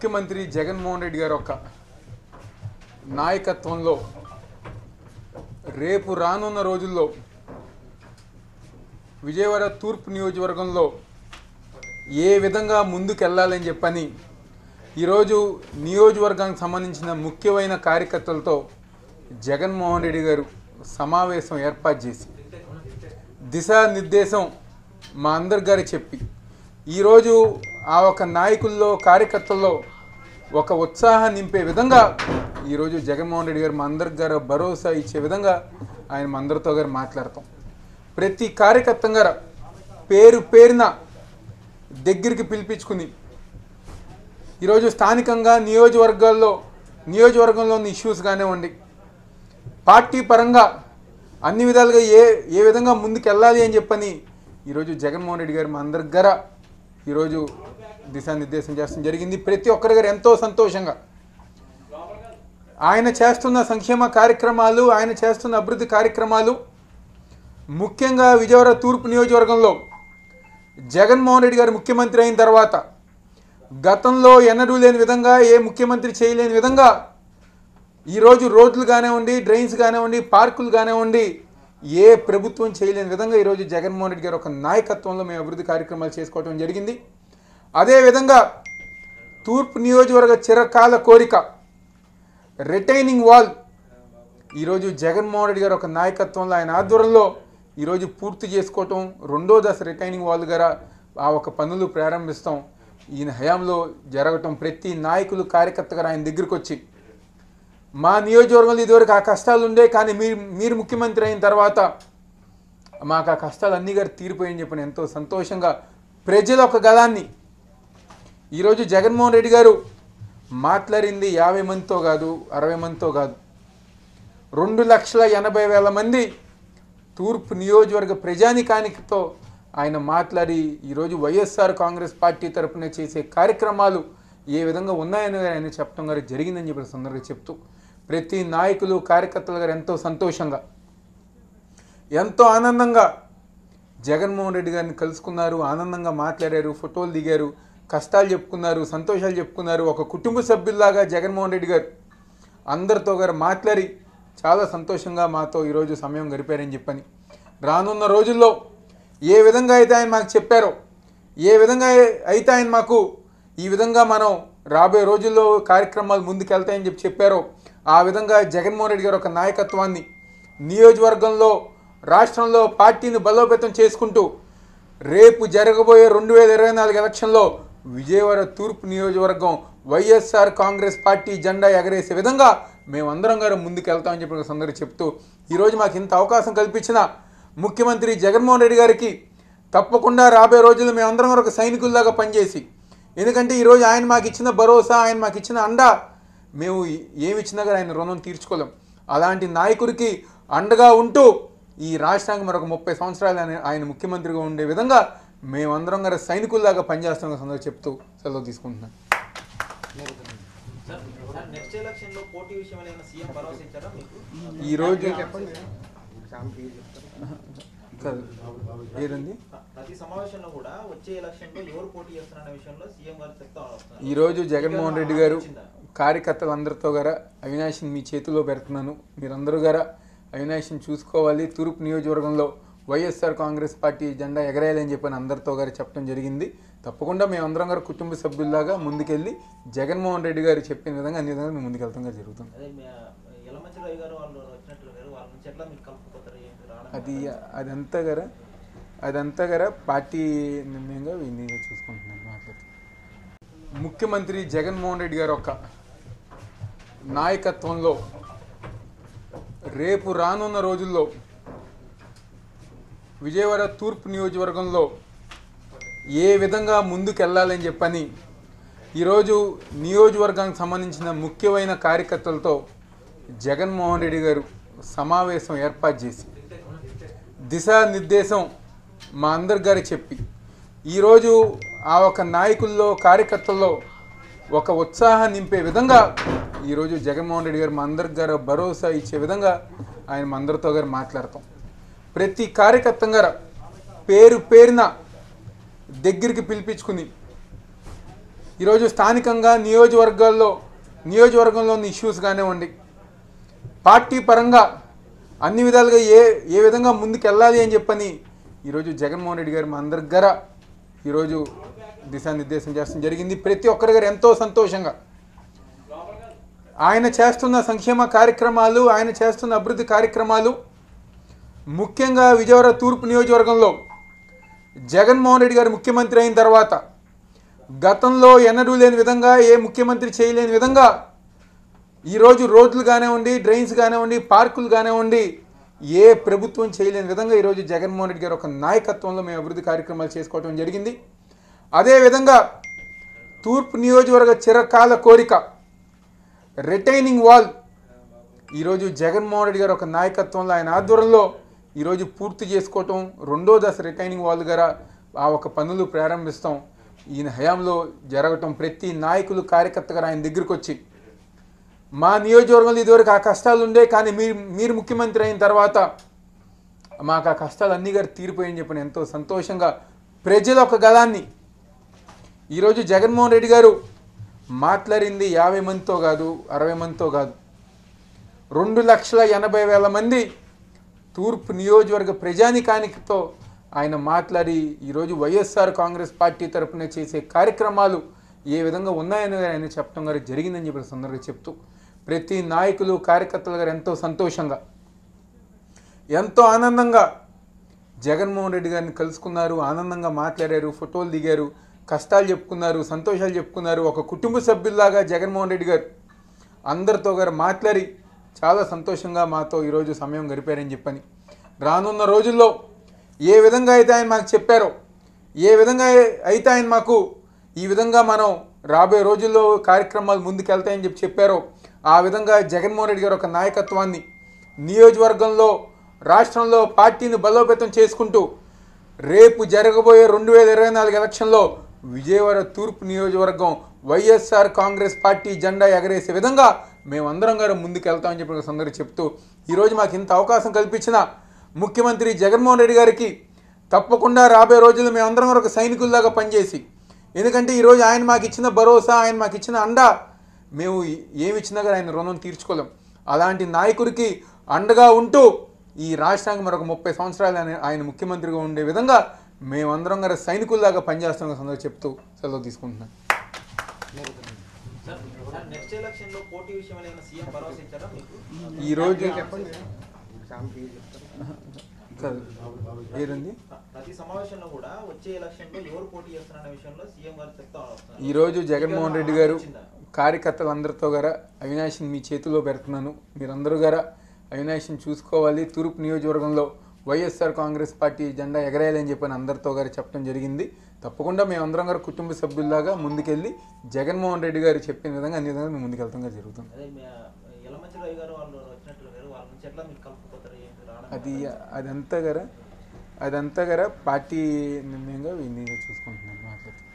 ముఖ్యమంత్రి జగన్మోహన్ రెడ్డి గారు ఒక నాయకత్వంలో రేపు రానున్న రోజుల్లో విజయవాడ తూర్పు నియోజకవర్గంలో ఏ విధంగా ముందుకెళ్ళాలని చెప్పని ఈరోజు నియోజకవర్గానికి సంబంధించిన ముఖ్యమైన కార్యకర్తలతో జగన్మోహన్ రెడ్డి గారు సమావేశం ఏర్పాటు చేసి దిశానిర్దేశం మా అందరి గారి చెప్పి ఈరోజు ఆ ఒక నాయకుల్లో కార్యకర్తల్లో ఒక ఉత్సాహం నింపే విధంగా ఈరోజు జగన్మోహన్ రెడ్డి గారు మా అందరి గారు భరోసా ఇచ్చే విధంగా ఆయన మా అందరితో గారు మాట్లాడతాం ప్రతి కార్యకర్త గారు పేరు పేరున దగ్గరికి పిలిపించుకుని ఈరోజు స్థానికంగా నియోజకవర్గాల్లో నియోజకవర్గంలోని ఇష్యూస్ కానివ్వండి పార్టీ పరంగా అన్ని విధాలుగా ఏ ఏ విధంగా ముందుకు వెళ్ళాలి అని చెప్పని ఈరోజు జగన్మోహన్ రెడ్డి గారు మా అందరి దగ్గర ఈరోజు దిశానిర్దేశం చేస్తడం జరిగింది ప్రతి ఒక్కరి గారు ఎంతో సంతోషంగా ఆయన చేస్తున్న సంక్షేమ కార్యక్రమాలు ఆయన చేస్తున్న అభివృద్ధి కార్యక్రమాలు ముఖ్యంగా విజయవాడ తూర్పు నియోజకవర్గంలో జగన్మోహన్ రెడ్డి గారు ముఖ్యమంత్రి అయిన తర్వాత గతంలో ఎన్నడూ లేని విధంగా ఏ ముఖ్యమంత్రి చేయలేని విధంగా ఈరోజు రోడ్లు కానివ్వండి డ్రైన్స్ కానివ్వండి పార్కులు కానివ్వండి ఏ ప్రభుత్వం చేయలేని విధంగా ఈరోజు జగన్మోహన్ రెడ్డి గారు ఒక నాయకత్వంలో మేము అభివృద్ధి కార్యక్రమాలు చేసుకోవడం జరిగింది అదేవిధంగా తూర్పు నియోజకవర్గ చిరకాల కోరిక రిటైనింగ్ వాల్ ఈరోజు జగన్మోహన్ రెడ్డి గారు ఒక నాయకత్వంలో ఆయన ఆధ్వర్యంలో ఈరోజు పూర్తి చేసుకోవటం రెండో దశ రిటైనింగ్ వాల్ గారు ఆ ఒక పనులు ప్రారంభిస్తాం ఈయన హయాంలో జరగటం ప్రతి నాయకులు కార్యకర్త గారు ఆయన దగ్గరికి వచ్చి మా నియోజకవర్గంలో ఇదివరకు ఆ కష్టాలు ఉండే కానీ మీరు మీరు ముఖ్యమంత్రి అయిన తర్వాత మాకు ఆ కష్టాలు అన్నీ గారు తీరిపోయని చెప్పిన ఎంతో సంతోషంగా ప్రజల ఒక గలాన్ని ఈరోజు జగన్మోహన్ రెడ్డి గారు మాట్లాడింది యాభై మందితో కాదు అరవై మందితో కాదు రెండు లక్షల ఎనభై వేల మంది తూర్పు నియోజకవర్గ ప్రజానికానికితో ఆయన మాట్లాడి ఈరోజు వైఎస్ఆర్ కాంగ్రెస్ పార్టీ తరపున చేసే కార్యక్రమాలు ఏ విధంగా ఉన్నాయని ఆయన చెప్పడం గారు జరిగిందని చెప్పి సందర్భంగా చెప్తూ ప్రతి నాయకులు కార్యకర్తలు గారు ఎంతో సంతోషంగా ఎంతో ఆనందంగా జగన్మోహన్ రెడ్డి గారిని కలుసుకున్నారు ఆనందంగా మాట్లాడారు ఫోటోలు దిగారు కష్టాలు చెప్పుకున్నారు సంతోషాలు చెప్పుకున్నారు ఒక కుటుంబ సభ్యుల్లాగా జగన్మోహన్ రెడ్డి గారు అందరితో గారు మాట్లాడి చాలా సంతోషంగా మాతో ఈరోజు సమయం గడిపారని చెప్పని రానున్న రోజుల్లో ఏ విధంగా అయితే ఆయన మాకు చెప్పారో ఏ విధంగా అయితే ఆయన మాకు ఈ విధంగా మనం రాబోయే రోజుల్లో కార్యక్రమాలు ముందుకెళ్తాయని చెప్పి చెప్పారో ఆ విధంగా జగన్మోహన్ రెడ్డి గారు ఒక నాయకత్వాన్ని నియోజకవర్గంలో రాష్ట్రంలో పార్టీని బలోపేతం చేసుకుంటూ రేపు జరగబోయే రెండు వేల ఇరవై నాలుగు ఎలక్షన్లో విజయవాడ తూర్పు నియోజకవర్గం వైఎస్ఆర్ కాంగ్రెస్ పార్టీ జెండా ఎగరేసే విధంగా మేమందరం గారు ముందుకెళ్తామని చెప్పి సందర్భం చెప్తూ ఈరోజు మాకు ఇంత అవకాశం కల్పించిన ముఖ్యమంత్రి జగన్మోహన్ రెడ్డి గారికి తప్పకుండా రాబోయే రోజుల్లో మేమందరం గారు ఒక సైనికుల్లాగా పనిచేసి ఎందుకంటే ఈరోజు ఆయన మాకు ఇచ్చిన భరోసా ఆయన మాకు ఇచ్చిన అండ మేము ఏమి ఇచ్చినా కానీ ఆయన రుణం తీర్చుకోలేం అలాంటి నాయకుడికి అండగా ఉంటూ ఈ రాష్ట్రానికి మరొక ముప్పై సంవత్సరాలు ఆయన ఆయన ముఖ్యమంత్రిగా ఉండే విధంగా మేమందరం గారు సైనికుల్లాగా పనిచేస్తాం సందర్భం చెప్తూ సెలవు తీసుకుంటున్నాను సార్ సార్ నెక్స్ట్ ఎలక్షన్ లో పోటీ విషయం ఏమైనా సీఎం భరోసా ఇచ్చారా మీకు ఈరోజు కాదు. ఏదండి ప్రతి సమావేశంలో కూడా వచ్చే ఎలక్షన్ లో ఎవరు పోటీ చేస్తున్నారనే విషయంలో సీఎం గారు చెప్తా వస్తున్నారు ఈరోజు జగన్మోహన్ రెడ్డి గారు ఇచ్చిందా? కార్యకర్తలందరితో గారా అవినాష్ని మీ చేతిలో పెడుతున్నాను మీరందరూ గారా అవినాష్ని చూసుకోవాలి తూర్పు నియోజకవర్గంలో వైఎస్ఆర్ కాంగ్రెస్ పార్టీ జెండా ఎగరేయాలని చెప్పని అందరితో గారు చెప్పడం జరిగింది తప్పకుండా మేమందరం గారు కుటుంబ సభ్యుల్లాగా ముందుకెళ్ళి జగన్మోహన్ రెడ్డి గారు చెప్పిన విధంగా అన్ని విధంగా మేము ముందుకెళ్తాం గారు జరుగుతుంది అదే మీ యలమంచి రావు గారు వాళ్ళు వచ్చినట్లు లేరు వాళ్ళ నుంచి ఎట్లా మీకు కలుపుకోతారు ఏంటి రావడం అది అదంతా గారా అదంతా గారా పార్టీ నిర్ణయంగా ఇన్ని చూసుకుంటున్నాను మాట్లాడుతూ ముఖ్యమంత్రి జగన్మోహన్ రెడ్డి గారు ఒక నాయకత్వంలో రేపు రానున్న రోజుల్లో విజయవాడ తూర్పు నియోజకవర్గంలో ఏ విధంగా ముందుకెళ్ళాలని చెప్పని ఈరోజు నియోజకవర్గానికి సంబంధించిన ముఖ్యమైన కార్యకర్తలతో జగన్మోహన్ రెడ్డి గారు సమావేశం ఏర్పాటు చేసి దిశానిర్దేశం మా అందరి గారు చెప్పి ఈరోజు ఆ ఒక నాయకుల్లో కార్యకర్తల్లో ఒక ఉత్సాహం నింపే విధంగా ఈరోజు జగన్మోహన్ రెడ్డి గారు మా అందరి గారు భరోసా ఇచ్చే విధంగా ఆయన మా అందరితో గారు మాట్లాడతాం ప్రతి కార్యకర్త గారు పేరు పేరున దగ్గరికి పిలిపించుకుని ఈరోజు స్థానికంగా నియోజకవర్గాల్లో నియోజకవర్గంలోని ఇష్యూస్ కానివ్వండి పార్టీ పరంగా అన్ని విధాలుగా ఏ ఏ విధంగా ముందుకు వెళ్ళాలి అని చెప్పని ఈరోజు జగన్మోహన్ రెడ్డి గారు మా అందరి దగ్గర ఈరోజు దిశానిర్దేశం చేస్తడం జరిగింది ప్రతి ఒక్కరి గారు ఎంతో సంతోషంగా ఆయన చేస్తున్న సంక్షేమ కార్యక్రమాలు ఆయన చేస్తున్న అభివృద్ధి కార్యక్రమాలు ముఖ్యంగా విజయవాడ తూర్పు నియోజకవర్గంలో జగన్మోహన్ రెడ్డి గారు ముఖ్యమంత్రి అయిన తర్వాత గతంలో ఎన్నడూ లేని విధంగా ఏ ముఖ్యమంత్రి చేయలేని విధంగా ఈరోజు రోడ్లు కానివ్వండి డ్రైన్స్ కానివ్వండి పార్కులు కానివ్వండి ఏ ప్రభుత్వం చేయలేని విధంగా ఈరోజు జగన్మోహన్ రెడ్డి గారు ఒక నాయకత్వంలో మేము అభివృద్ధి కార్యక్రమాలు చేసుకోవడం జరిగింది అదేవిధంగా తూర్పు నియోజకవర్గ చిరకాల కోరిక రిటైనింగ్ వాల్ ఈరోజు జగన్మోహన్ రెడ్డి గారు ఒక నాయకత్వంలో ఆయన ఆధ్వర్యంలో ఈరోజు పూర్తి చేసుకోవటం రెండో దశ రిటైనింగ్ వాల్ గారు ఆ ఒక పనులు ప్రారంభిస్తాం ఈయన హయాంలో జరగటం ప్రతి నాయకులు కార్యకర్త గారు ఆయన దగ్గరికి వచ్చి మా నియోజకవర్గంలో ఇదివరకు ఆ కష్టాలు ఉండే కానీ మీరు మీరు ముఖ్యమంత్రి అయిన తర్వాత మాకు ఆ కష్టాలు అన్నీ గారు తీరిపోయని చెప్పిన ఎంతో సంతోషంగా ప్రజల ఒక గలాన్ని ఈరోజు జగన్మోహన్ రెడ్డి గారు మాట్లాడింది యాభై మందితో కాదు అరవై మందితో కాదు రెండు లక్షల ఎనభై వేల మంది తూర్పు నియోజకవర్గ ప్రజానికానికితో ఆయన మాట్లాడి ఈరోజు వైఎస్ఆర్ కాంగ్రెస్ పార్టీ తరపున చేసే కార్యక్రమాలు ఏ విధంగా ఉన్నాయని ఆయన చెప్పడం గారు జరిగిందని చెప్పి సందర్భంగా చెప్తూ ప్రతి నాయకులు కార్యకర్తలు గారు ఎంతో సంతోషంగా ఎంతో ఆనందంగా జగన్మోహన్ రెడ్డి గారిని కలుసుకున్నారు ఆనందంగా మాట్లాడారు ఫోటోలు దిగారు కష్టాలు చెప్పుకున్నారు సంతోషాలు చెప్పుకున్నారు ఒక కుటుంబ సభ్యుల్లాగా జగన్మోహన్ రెడ్డి గారు అందరితో గారు మాట్లాడి చాలా సంతోషంగా మాతో ఈరోజు సమయం గడిపారని చెప్పని రానున్న రోజుల్లో ఏ విధంగా అయితే ఆయన మాకు చెప్పారో ఏ విధంగా అయితే ఆయన మాకు ఈ విధంగా మనం రాబోయే రోజుల్లో కార్యక్రమాలు ముందుకెళ్తాయని చెప్పి చెప్పారో ఆ విధంగా జగన్మోహన్ రెడ్డి గారు ఒక నాయకత్వాన్ని నియోజకవర్గంలో రాష్ట్రంలో పార్టీని బలోపేతం చేసుకుంటూ రేపు జరగబోయే రెండు వేల ఇరవై నాలుగు ఎలక్షన్లో విజయవాడ తూర్పు నియోజకవర్గం వైఎస్ఆర్ కాంగ్రెస్ పార్టీ జెండా ఎగరేసే విధంగా మేమందరం గారు ముందుకెళ్తామని చెప్పి సందరూ చెప్తూ ఈరోజు మాకు ఇంత అవకాశం కల్పించిన ముఖ్యమంత్రి జగన్మోహన్ రెడ్డి గారికి తప్పకుండా రాబోయే రోజుల్లో మేమందరం కూడా ఒక సైనికుల్లాగా పనిచేసి ఎందుకంటే ఈరోజు ఆయన మాకు ఇచ్చిన భరోసా ఆయన మాకు ఇచ్చిన అండ మేము ఏమి ఇచ్చినా కానీ ఆయన రుణం తీర్చుకోలేం అలాంటి నాయకుడికి అండగా ఉంటూ ఈ రాష్ట్రానికి మరొక ముప్పై సంవత్సరాలు ఆయన ఆయన ముఖ్యమంత్రిగా ఉండే విధంగా మేమందరం గారు సైనికుల్లాగా పనిచేస్తాం సందర్భంగా చెప్తూ సెలవు తీసుకుంటున్నాను సార్ సార్ నెక్స్ట్ ఎలక్షన్ లో పోటీ విషయంలో ఏమైనా సీఎం భరోసా ఇచ్చారా మీకు ఈరోజు కాదు. ఏదండి ప్రతి సమావేశంలో కూడా వచ్చే ఎలక్షన్ లో ఎవరు పోటీ చేస్తున్న విషయంలో సీఎం గారు చెప్తా వస్తున్నారు ఈరోజు జగన్మోహన్ రెడ్డి గారు వచ్చిందా? కార్యకర్తలందరితో గారా అవినాష్ని మీ చేతిలో పెడుతున్నాను మీరందరూ గారా అవినాష్ని చూసుకోవాలి తూర్పు నియోజకవర్గంలో వైఎస్ఆర్ కాంగ్రెస్ పార్టీ జెండా ఎగరేయాలని చెప్పని అందరితో గారు చెప్పడం జరిగింది తప్పకుండా మేమందరం గారు కుటుంబ సభ్యుల్లాగా ముందుకెళ్ళి జగన్మోహన్ రెడ్డి గారు చెప్పిన విధంగా అన్ని విధంగా మేము ముందుకెళ్తాం గారు జరుగుతుంది అదే మీ యలమంచి రావు గారు వాళ్ళు వచ్చినట్లు లేరు వాళ్ళ నుంచి ఎట్లా మీకు కలుపుకోతారు ఏంటి రావడం అది అదంతా గారా అదంతా గారా పార్టీ నిర్ణయంగా వీళ్ళని చూసుకుంటున్నాను మాట్లాడుతున్నాను